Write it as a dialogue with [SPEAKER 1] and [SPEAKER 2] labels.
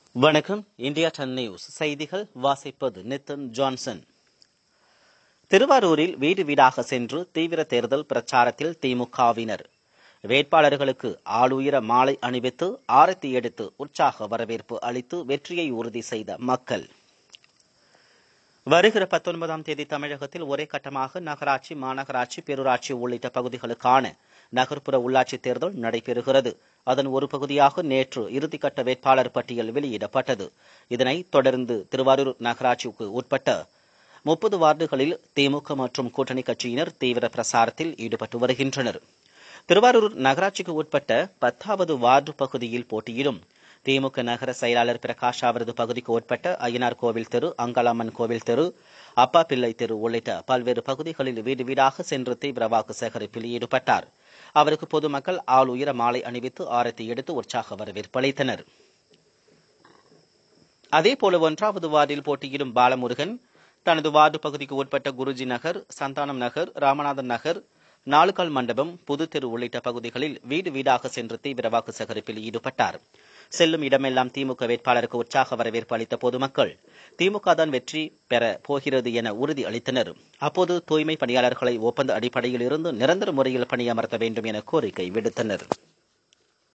[SPEAKER 1] வணக்கம் India ton news செய்திகள் வாசிப்பது நித்தன் ஜான்சன் திருவாரூரில் வீடு வீடாக சென்று தீவிர தேர்தல் பிரச்சாரத்தில் திமுகவினர் வேட்பாளர்களுக்கு ஆளுயர மாலை அணிவித்து ஆரத்தி எடுத்து உற்சாக வரவேற்பு அளித்து வெற்றியை உறுதி செய்த மக்கள் வருகிற பத்தொன்பதாம் தேதி தமிழகத்தில் ஒரே கட்டமாக நகராட்சி மாநகராட்சி பேரூராட்சி உள்ளிட்ட பகுதிகளுக்கான நகர்ப்புற உள்ளாட்சி தேர்தல் நடைபெறுகிறது அதன் ஒரு பகுதியாக நேற்று இறுதிக்கட்ட வேட்பாளர் பட்டியல் வெளியிடப்பட்டது இதனைத் தொடர்ந்து திருவாரூர் நகராட்சிக்கு உட்பட்ட முப்பது வார்டுகளில் திமுக மற்றும் கூட்டணி கட்சியினர் தீவிர பிரசாரத்தில் ஈடுபட்டு வருகின்றனர் திருவாரூர் நகராட்சிக்கு உட்பட்ட பத்தாவது வார்டு பகுதியில் போட்டியிடும் திமுக நகர செயலாளர் பிரகாஷ் அவரது பகுதிக்கு உட்பட்ட ஐயனார் கோவில் தெரு அங்காளம்மன் கோவில் தெரு அப்பா பிள்ளை தெரு உள்ளிட்ட பல்வேறு பகுதிகளில் வீடு வீடாக சென்று தீவிர வாக்கு சேகரிப்பில் ஈடுபட்டார் அவருக்கு பொதுமக்கள் ஆள் உயர மாலை அணிவித்து ஆரத்தி எடுத்து உற்சாக வரவேற்பு அளித்தனர் அதேபோல ஒன்றாவது வார்டில் போட்டியிடும் பாலமுருகன் தனது வார்டு பகுதிக்கு உட்பட்ட குருஜி நகர் சந்தானம் நகர் ராமநாதன் நகர் நாலுகால் மண்டபம் புதுத்தெரு உள்ளிட்ட பகுதிகளில் வீடு வீடாக சென்று தீவிர வாக்கு சேகரிப்பில் ஈடுபட்டார் செல்லும் இடமெல்லாம் திமுக வேட்பாளருக்கு உற்சாக வரவேற்பு அளித்த பொதுமக்கள் திமுக தான் வெற்றி பெற போகிறது என உறுதி அளித்தனர் அப்போது தூய்மை பணியாளர்களை ஒப்பந்த அடிப்படையில் இருந்து நிரந்தர முறையில் பணியமர்த்த வேண்டும் என கோரிக்கை விடுத்தனர்